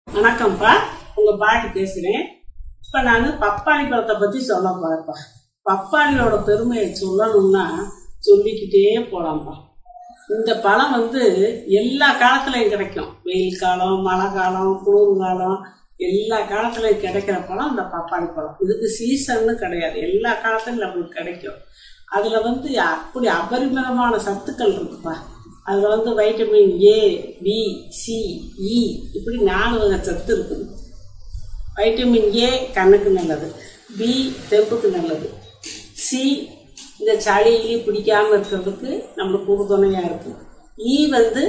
வணக்கம்ப்பா உங்க பாட்டி பேசுறேன் இப்ப நான் பப்பாளி பழத்தை பத்தி சொல்ல போறேன்ப்பா பப்பாளியோட பெருமையை சொல்லணும்னா சொல்லிக்கிட்டே போலாம்ப்பா இந்த பழம் வந்து எல்லா காலத்துலயும் கிடைக்கும் வெயில் காலம் மழை காலம் குளிர் காலம் எல்லா காலத்துலயும் கிடைக்கிற பழம் இந்த பப்பாளி பழம் இதுக்கு சீசன்னு கிடையாது எல்லா காலத்துலயும் நம்மளுக்கு கிடைக்கும் அதுல வந்து அப்படி அபரிமிதமான சத்துக்கள் இருக்குப்பா அதுல வந்து vitamin A B C E இப்படி நாலு வகை சத்து இருக்குது வைட்டமின் ஏ கண்ணுக்கு நல்லது பி தெம்புக்கு நல்லது சி இந்த சளி பிடிக்காம இருக்கிறதுக்கு நம்மளுக்கு உறுதுணையா இருக்கு ஈ வந்து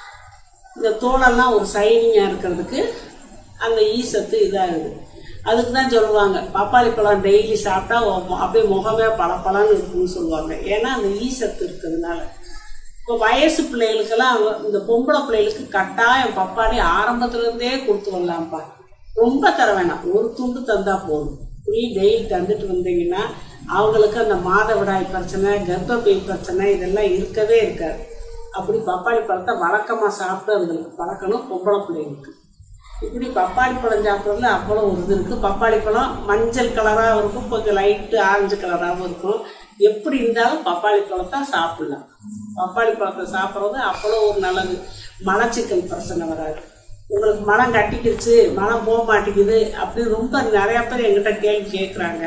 இந்த தோலெல்லாம் ஒரு சைனிங்காக இருக்கிறதுக்கு அந்த ஈ சத்து இதாகுது அதுக்கு தான் சொல்லுவாங்க பப்பாளி பழம் டெய்லி சாப்பிட்டா உன் மு- அப்படியே முகமே பளபளன்னு இருக்குன்னு சொல்லுவாங்க ஏன்னா அந்த ஈ சத்து இருக்கிறதுனால இப்போ வயசு பிள்ளைகளுக்கெல்லாம் இந்த பொம்பளை பிள்ளைகளுக்கு கட்டாயம் பப்பாளி ஆரம்பத்துல இருந்தே கொடுத்து வரலாம்ப்பா ரொம்ப தர வேணாம் ஒரு துண்டு தந்தா போதும் இப்படி டெய்லி தந்துட்டு வந்தீங்கன்னா அவங்களுக்கு அந்த மாதவிடாய் பிரச்சனை கர்ப்பப்பை பிரச்சனை இதெல்லாம் இருக்கவே இருக்காது அப்படி பப்பாளி பழத்தை வழக்கமாக சாப்பிட்டு அதுங்களுக்கு பழக்கணும் பொம்பளை பிள்ளைங்களுக்கு இப்படி பப்பாளி பழம் சாப்பிட்றதுல அவ்வளோ ஒரு இது இருக்குது பப்பாளி பழம் மஞ்சள் கலராகவும் இருக்கும் கொஞ்சம் லைட்டு ஆரஞ்சு கலராகவும் இருக்கும் எப்படி இருந்தாலும் பப்பாளி பழத்தை சாப்பிடலாம் பப்பாளி பழத்தை சாப்பிட்றது அவ்வளோ ஒரு நல்லது மலச்சிக்கல் பிரச்சனை வராது உங்களுக்கு மனம் கட்டிக்கிடுச்சு மனம் போக மாட்டேங்குது அப்படி ரொம்ப நிறையா பேர் எங்கிட்ட கேள்வி கேட்குறாங்க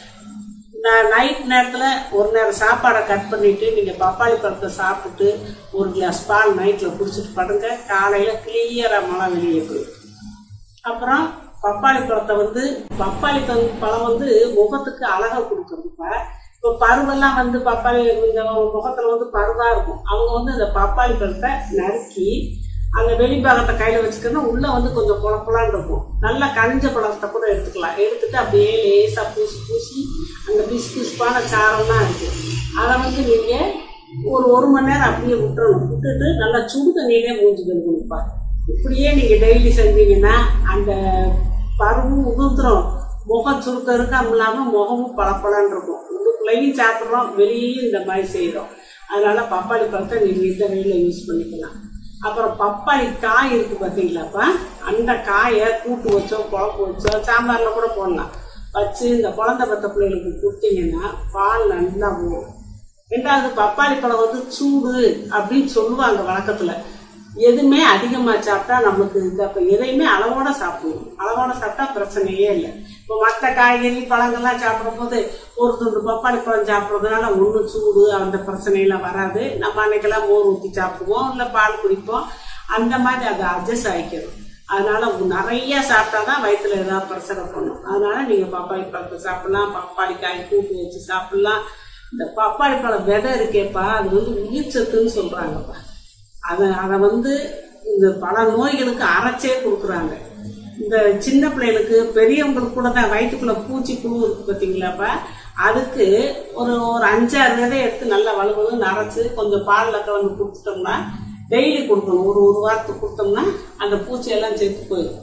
நான் நைட் நேரத்தில் ஒரு நேரம் சாப்பாடை கட் பண்ணிட்டு நீங்கள் பப்பாளி பழத்தை சாப்பிட்டு ஒரு கிளாஸ் பால் நைட்டில் குடிச்சிட்டு படுங்க காலையில் கிளியராக மழை வெளியே போயிடும் அப்புறம் பப்பாளி பழத்தை வந்து பப்பாளி பழம் பழம் வந்து முகத்துக்கு அழகை கொடுக்குறதுப்பா இப்போ பருவெல்லாம் வந்து பப்பாளி இந்த முகத்துல வந்து பருவா இருக்கும் அவங்க வந்து இந்த பப்பாளி பழத்தை நறுக்கி அந்த வெளிப்பாகத்தை கையில வச்சுக்கணும் உள்ள வந்து கொஞ்சம் குழப்பலான்னு இருக்கும் நல்லா கனிஞ்ச பழத்தை கூட எடுத்துக்கலாம் எடுத்துட்டு அப்படியே லேசா பூசி பூசி அந்த பிசு பிசுப்பான சாரம்லாம் இருக்கு அதை வந்து நீங்க ஒரு ஒரு மணி நேரம் அப்படியே விட்டுறணும் விட்டுட்டு நல்லா சுடு தண்ணியிலே மூஞ்சி கழுவணும்ப்பா இப்படியே நீங்க டெய்லி செஞ்சீங்கன்னா அந்த பருவும் உதிர்ந்துரும் முகம் சுருக்கம் இருக்காம இல்லாம முகமும் பளபளன்னு இருக்கும் உள்ளுக்குள்ளேயும் சாப்பிட்றோம் வெளியேயும் இந்த மாதிரி செய்கிறோம் அதனால பப்பாளி பழத்தை நீங்க இந்த வெயில யூஸ் பண்ணிக்கலாம் அப்புறம் பப்பாளி காய் இருக்கு பார்த்தீங்களாப்பா அந்த காயை கூட்டு வச்சோ குழம்பு வச்சோ சாம்பார்ல கூட போடலாம் வச்சு இந்த குழந்தை பத்த பிள்ளைகளுக்கு கொடுத்தீங்கன்னா பால் நல்லா போகும் ரெண்டாவது பப்பாளி பழம் வந்து சூடு அப்படின்னு சொல்லுவாங்க வழக்கத்துல எதுவுமே அதிகமா சாப்பிட்டா நம்மளுக்கு இது அப்ப எதையுமே அளவோட சாப்பிடணும் அளவோட சாப்பிட்டா பிரச்சனையே இல்லை இப்போ மற்ற காய்கறி பழங்கள்லாம் சாப்பிடும் போது ஒரு துண்டு பப்பாளி பழம் சாப்பிட்றதுனால ஒன்று சூடு அந்த பிரச்சனையெல்லாம் வராது நம்ம அன்னைக்கெல்லாம் மோர் ஊற்றி சாப்பிடுவோம் இல்லை பால் குடிப்போம் அந்த மாதிரி அதை அட்ஜஸ்ட் ஆகிக்கணும் அதனால நிறைய சாப்பிட்டாதான் வயிற்றுல ஏதாவது பிரச்சனை பண்ணும் அதனால நீங்க பப்பாளி பழத்தை சாப்பிடலாம் பப்பாளி காய் கூட்டு வச்சு சாப்பிடலாம் இந்த பப்பாளி பழம் விதை இருக்கேப்பா அது வந்து உயிர் சத்துன்னு சொல்றாங்கப்பா அதை அதை வந்து இந்த பல நோய்களுக்கு அரைச்சே கொடுக்குறாங்க இந்த சின்ன பிள்ளைகளுக்கு பெரியவங்களுக்கு கூட தான் வயிற்றுக்குள்ள பூச்சி புழு இருக்கு பார்த்தீங்களாப்பா அதுக்கு ஒரு ஒரு அஞ்சாறு விதை எடுத்து நல்லா வலுவலு அரைச்சு கொஞ்சம் பாலில் கலந்து கொடுத்துட்டோம்னா டெய்லி கொடுக்கணும் ஒரு ஒரு வாரத்துக்கு கொடுத்தோம்னா அந்த பூச்சியெல்லாம் செத்து போயிடும்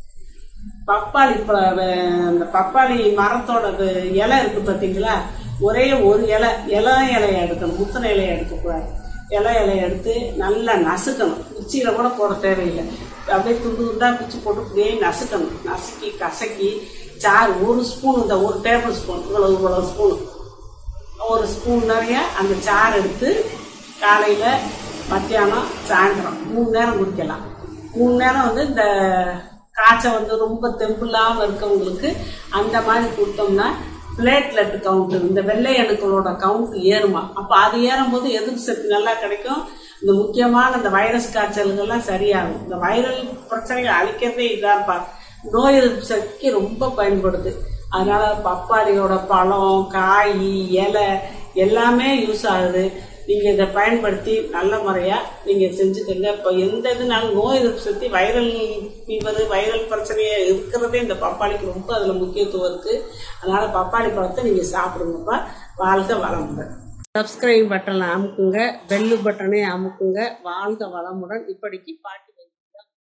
பப்பாளி பழ- வ- அந்த பப்பாளி மரத்தோட வ- இலை இருக்கு பார்த்தீங்களா ஒரே ஒரு இலை இலை இலையை எடுக்கணும் முத்தின இலையை எடுக்கக்கூடாது இலை இலையை எடுத்து நல்லா நசுக்கணும் குச்சியில கூட போட தேவையில்லை அப்படியே துண்டு துண்டா பிச்சு போட்டு அப்படியே நசுக்கணும் நசுக்கி கசக்கி சாறு ஒரு ஸ்பூன் இந்த ஒரு டேபிள் ஸ்பூன் இவ்வளவு இவ்வளவு ஸ்பூன் ஒரு ஸ்பூன் நிறைய அந்த சாறு எடுத்து காலையில மத்தியானம் சாயந்தரம் மூணு நேரம் குடிக்கலாம் மூணு நேரம் வந்து இந்த காய்ச்சல் வந்து ரொம்ப தெம்பு இல்லாம இருக்கவங்களுக்கு அந்த மாதிரி கொடுத்தோம்னா பிளேட்லெட் கவுண்ட் இந்த வெள்ளை அணுக்களோட கவுண்ட் ஏறுமா அப்ப அது ஏறும்போது எதிர்ப்பு சக்தி நல்லா கிடைக்கும் இந்த முக்கியமான இந்த வைரஸ் காய்ச்சல்கள்லாம் சரியாகும் இந்த வைரல் பிரச்சனைகள் அழிக்கிறதே இதாப்பா நோய் எதிர்ப்பு சக்திக்கு ரொம்ப பயன்படுது அதனால பப்பாளியோட பழம் காய் இலை எல்லாமே யூஸ் ஆகுது நீங்க இதை பயன்படுத்தி நல்ல முறையா நீங்க செஞ்சுக்கோங்க இப்போ எந்த இதுனாலும் நோய் எதிர்ப்பு சக்தி வைரல் ஃபீவர் வைரல் பிரச்சனையே இருக்கிறதே இந்த பப்பாளிக்கு ரொம்ப அதுல முக்கியத்துவம் இருக்கு அதனால பப்பாளி பழத்தை நீங்க சாப்பிடுங்கப்பா வாழ்க வளமுடன் சப்ஸ்கிரைப் பட்டனை அமுக்குங்க பெல்லு பட்டனை அமுக்குங்க வாழ்க வளமுடன் இப்படிக்கு பாட்டி